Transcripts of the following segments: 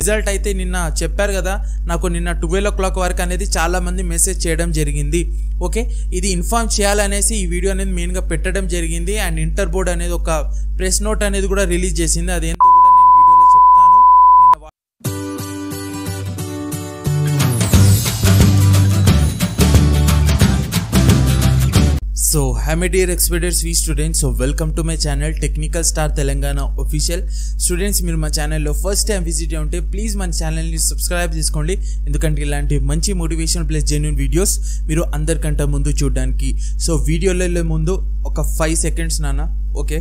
result అయితే నిన్న చెప్పారు కదా నాకు నిన్న ట్వెల్వ్ ఓ క్లాక్ వరకు అనేది చాలా మంది మెసేజ్ చేయడం జరిగింది ఓకే ఇది ఇన్ఫార్మ్ చేయాలనేసి ఈ వీడియో అనేది మెయిన్గా పెట్టడం జరిగింది అండ్ ఇంటర్ బోర్డ్ అనేది ఒక ప్రెస్ నోట్ అనేది కూడా రిలీజ్ చేసింది అదేంటో కూడా నేను వీడియోలో చెప్తాను నిన్న వా- సో హ్యామీ డియర్ ఎక్స్పీరియన్స్ వి students so welcome to my channel technical star Telangana official students మీరు మా ఛానల్లో ఫస్ట్ టైం విజిట్ ఉంటే ప్లీజ్ మన ఛానల్ని సబ్స్క్రైబ్ చేసుకోండి ఎందుకంటే ఇలాంటి మంచి మోటివేషన్ ప్లస్ జెన్యున్ వీడియోస్ మీరు అందరికంటే ముందు చూడడానికి సో వీడియోలో వెళ్ళే ముందు ఒక ఫైవ్ సెకండ్స్ నాన్న ఓకే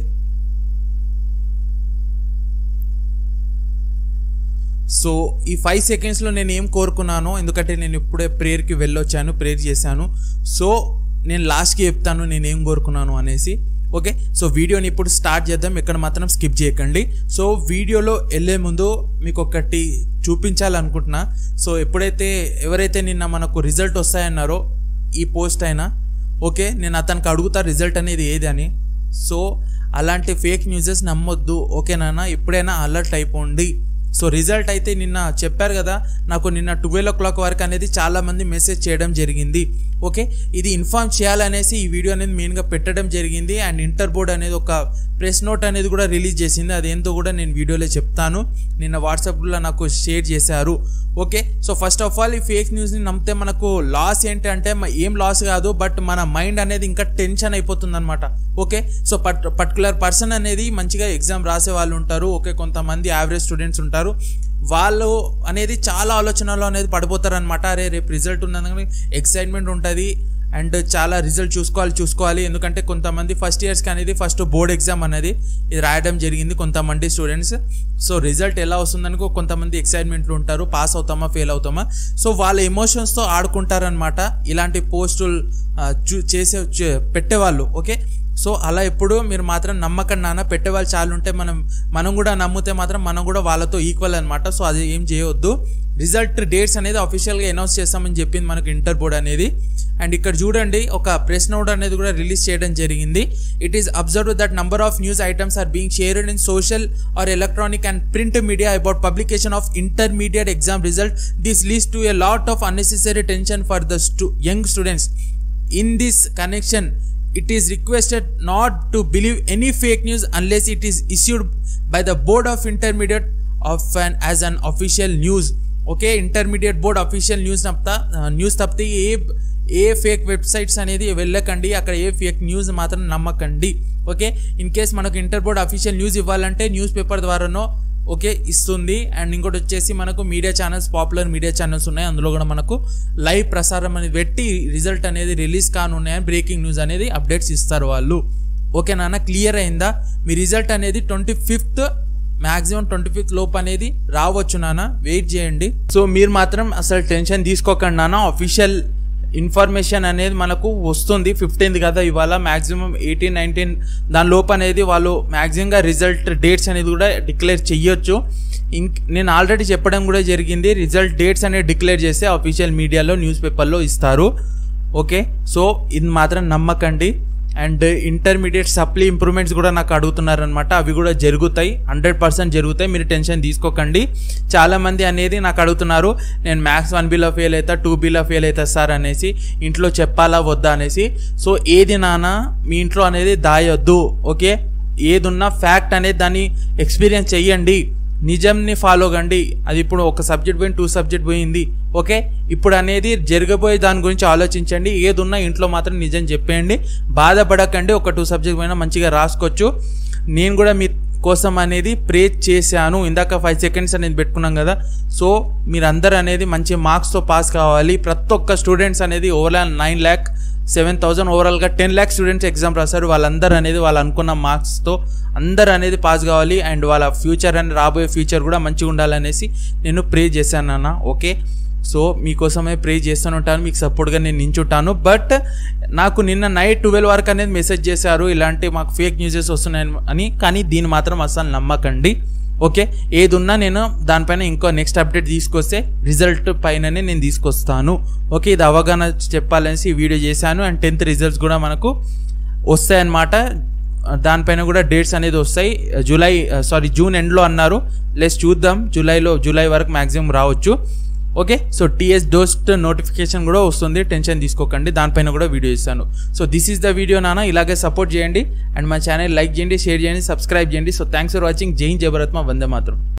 సో ఈ ఫైవ్ సెకండ్స్లో నేను ఏం కోరుకున్నానో ఎందుకంటే నేను ఇప్పుడే ప్రేయర్కి వెళ్ళొచ్చాను ప్రేయర్ చేశాను సో నేను లాస్ట్కి చెప్తాను నేను ఏం కోరుకున్నాను అనేసి ఓకే సో వీడియోని ఇప్పుడు స్టార్ట్ చేద్దాం ఇక్కడ మాత్రం స్కిప్ చేయకండి సో వీడియోలో వెళ్ళే ముందు మీకు ఒకటి చూపించాలనుకుంటున్నా సో ఎప్పుడైతే ఎవరైతే నిన్న మనకు రిజల్ట్ వస్తాయన్నారో ఈ పోస్ట్ అయినా ఓకే నేను అతనికి అడుగుతా రిజల్ట్ అనేది ఏది అని సో అలాంటి ఫేక్ న్యూసెస్ నమ్మొద్దు ఓకేనా ఎప్పుడైనా అలర్ట్ అయిపోండి సో రిజల్ట్ అయితే నిన్న చెప్పారు కదా నాకు నిన్న ట్వెల్వ్ ఓ క్లాక్ వరకు అనేది చాలా మంది మెసేజ్ చేయడం జరిగింది ఓకే ఇది ఇన్ఫార్మ్ చేయాలనేసి ఈ వీడియో అనేది మెయిన్గా పెట్టడం జరిగింది అండ్ ఇంటర్ బోర్డ్ అనేది ఒక ప్రెస్ నోట్ అనేది కూడా రిలీజ్ చేసింది అదేంటో కూడా నేను వీడియోలో చెప్తాను నిన్న వాట్సాప్లో నాకు షేర్ చేశారు okay so first of all ఈ ఫేక్ న్యూస్ని నమ్మితే మనకు లాస్ ఏంటి అంటే మ- ఏం లాస్ కాదు బట్ మన మైండ్ అనేది ఇంకా టెన్షన్ అయిపోతుంది అనమాట ఓకే సో పట్ పర్టికులర్ పర్సన్ అనేది మంచిగా ఎగ్జామ్ రాసే వాళ్ళు ఉంటారు ఓకే కొంతమంది యావరేజ్ స్టూడెంట్స్ ఉంటారు వాళ్ళు అనేది చాలా ఆలోచనలో అనేది పడిపోతారు అనమాట అరే రేపు రిజల్ట్ ఉన్నదని ఎక్సైట్మెంట్ ఉంటుంది అండ్ చాలా రిజల్ట్ చూసుకోవాలి చూసుకోవాలి ఎందుకంటే కొంతమంది ఫస్ట్ ఇయర్స్కి అనేది ఫస్ట్ బోర్డ్ ఎగ్జామ్ అనేది ఇది రాయడం జరిగింది కొంతమంది స్టూడెంట్స్ సో రిజల్ట్ ఎలా వస్తుందని కొంతమంది ఎక్సైట్మెంట్లు ఉంటారు పాస్ అవుతామా ఫెయిల్ అవుతామా సో వాళ్ళ ఎమోషన్స్తో ఆడుకుంటారనమాట ఇలాంటి పోస్టులు ఆ, చూ చేసే చే- పెట్టేవాళ్ళు ఓకే సో అలా ఎప్పుడు మీరు మాత్రం నమ్మకండి నాన్న పెట్టేవాళ్ళు చాలా ఉంటే మనం మనం కూడా నమ్మితే మాత్రం మనం కూడా వాళ్ళతో ఈక్వల్ అనమాట సో అది ఏం చేయవద్దు రిజల్ట్ డేట్స్ అనేది అఫీషియల్గా అనౌన్స్ చేస్తామని చెప్పింది మనకు ఇంటర్ బోర్డ్ అనేది అండ్ ఇక్కడ చూడండి ఒక ప్రెస్ నోట్ అనేది కూడా రిలీజ్ చేయడం జరిగింది it is observe that number of news items are being shared in social or electronic and print media about publication of intermediate exam result this leads to a lot of unnecessary tension for the young students in this connection it is requested not to believe any fake news unless it is issued by the board of intermediate of an as an official news okay intermediate board official news తప్ప news తప్పితే ఏ ఏ fake websites అనేది వెళ్ళకండి అక్కడ ఏ fake news మాత్రం నమ్మకండి okay in case మనకు inter board official news ఇవ్వాలంటే న్యూస్ పేపర్ ద్వారానో ఓకే ఇస్తుంది అండ్ ఇంకోటి వచ్చేసి మనకు media channels popular media channels ఉన్నాయి అందులో కూడా మనకు లైవ్ ప్రసారం అనేది పెట్టి రిజల్ట్ అనేది రిలీజ్ కానున్నాయని బ్రేకింగ్ న్యూస్ అనేది అప్డేట్స్ ఇస్తారు వాళ్ళు ఓకే నాన్న క్లియర్ అయిందా మీ రిజల్ట్ అనేది twenty fifth maximum twenty fifth లోపు అనేది రావచ్చు నాన్న వెయిట్ చేయండి సో మీరు మాత్రం అసలు టెన్షన్ తీసుకోకండి నాన్న అఫీషియల్ ఇన్ఫర్మేషన్ అనేది మనకు వస్తుంది ఫిఫ్టీన్త్ కదా ఇవాళ మ్యాక్సిమం ఎయిటీన్ నైన్టీన్ దాని లోపు అనేది వాళ్ళు మ్యాక్సిమంగా రిజల్ట్ డేట్స్ అనేది కూడా డిక్లేర్ చెయ్యొచ్చు ఇంక్ నేను ఆల్రెడీ చెప్పడం కూడా జరిగింది రిజల్ట్ డేట్స్ అనేది డిక్లేర్ చేస్తే అఫీషియల్ మీడియాలో న్యూస్ పేపర్లో ఇస్తారు ఓకే సో ఇది మాత్రం నమ్మకండి అండ్ ఇంటర్మీడియట్ సప్లీ ఇంప్రూవ్మెంట్స్ కూడా నాకు అడుగుతున్నారనమాట అవి కూడా జరుగుతాయి హండ్రెడ్ పర్సెంట్ జరుగుతాయి మీరు టెన్షన్ తీసుకోకండి చాలామంది అనేది నాకు అడుగుతున్నారు నేను మ్యాథ్స్ వన్ బీలో ఫెయిల్ అవుతా టూ బీలో ఫెయిల్ అవుతా సార్ అనేసి ఇంట్లో చెప్పాలా వద్దా అనేసి సో ఏది నాన్న మీ ఇంట్లో అనేది దాయొద్దు ఓకే ఏదున్నా ఫ్యాక్ట్ అనేది దాన్ని ఎక్స్పీరియన్స్ చెయ్యండి నిజంని ఫాలో కండి అది ఇప్పుడు ఒక సబ్జెక్ట్ పోయింది టూ సబ్జెక్ట్ పోయింది ఓకే ఇప్పుడు అనేది జరగబోయే దాని గురించి ఆలోచించండి ఏది ఉన్నా ఇంట్లో మాత్రం నిజం చెప్పేయండి బాధపడకండి ఒక టూ సబ్జెక్ట్ పోయినా మంచిగా రాసుకోవచ్చు నేను కూడా మీ కోసం అనేది ప్రే చేశాను ఇందాక ఫైవ్ సెకండ్స్ అనేది పెట్టుకున్నాం కదా సో మీరందరూ అనేది మంచి మార్క్స్తో పాస్ కావాలి ప్రతి ఒక్క స్టూడెంట్స్ అనేది overall nine lakh seven thousand ఓవరాల్గా టెన్ ల్యాక్ స్టూడెంట్స్ ఎగ్జామ్ రాస్తారు వాళ్ళందరూ అనేది వాళ్ళు అనుకున్న మార్క్స్తో అందరూ అనేది పాస్ కావాలి అండ్ వాళ్ళ ఫ్యూచర్ అండ్ రాబోయే ఫ్యూచర్ కూడా మంచిగా ఉండాలనేసి నేను ప్రే చేశాను అన్న ఓకే సో మీకోసమే ప్రే చేస్తూనే ఉంటాను మీకు సపోర్ట్గా నేను నించుంటాను బట్ నాకు నిన్న నైట్ ట్వెల్వ్ వరకు అనేది మెసేజ్ చేశారు ఇలాంటి మాకు ఫేక్ న్యూసెస్ వస్తున్నాయని అని కానీ దీన్ని మాత్రం అసలు నమ్మకండి ఓకే ఏది ఉన్నా నేను దానిపైన ఇంకో నెక్స్ట్ అప్డేట్ తీసుకొస్తే రిజల్ట్ పైననే నేను తీసుకొస్తాను ఓకే ఇది అవగాహన చెప్పాలనేసి ఈ వీడియో చేశాను అండ్ టెన్త్ రిజల్ట్స్ కూడా మనకు వస్తాయన్నమాట దానిపైన కూడా డేట్స్ అనేది వస్తాయి జూలై సారీ జూన్ ఎండ్లో అన్నారు లెస్ చూద్దాం జూలైలో జూలై వరకు మ్యాక్సిమం రావచ్చు okay so TS DOST notification కూడా వస్తుంది టెన్షన్ తీసుకోకండి దానిపైన కూడా వీడియో ఇస్తాను so this is the video నాన్న ఇలాగే సపోర్ట్ చేయండి అండ్ మా ఛానల్ లైక్ చేయండి షేర్ చేయండి సబ్స్క్రైబ్ చేయండి సో థ్యాంక్స్ ఫర్ వాచింగ్ జైన్ జబరత్మ వందే మాత్రం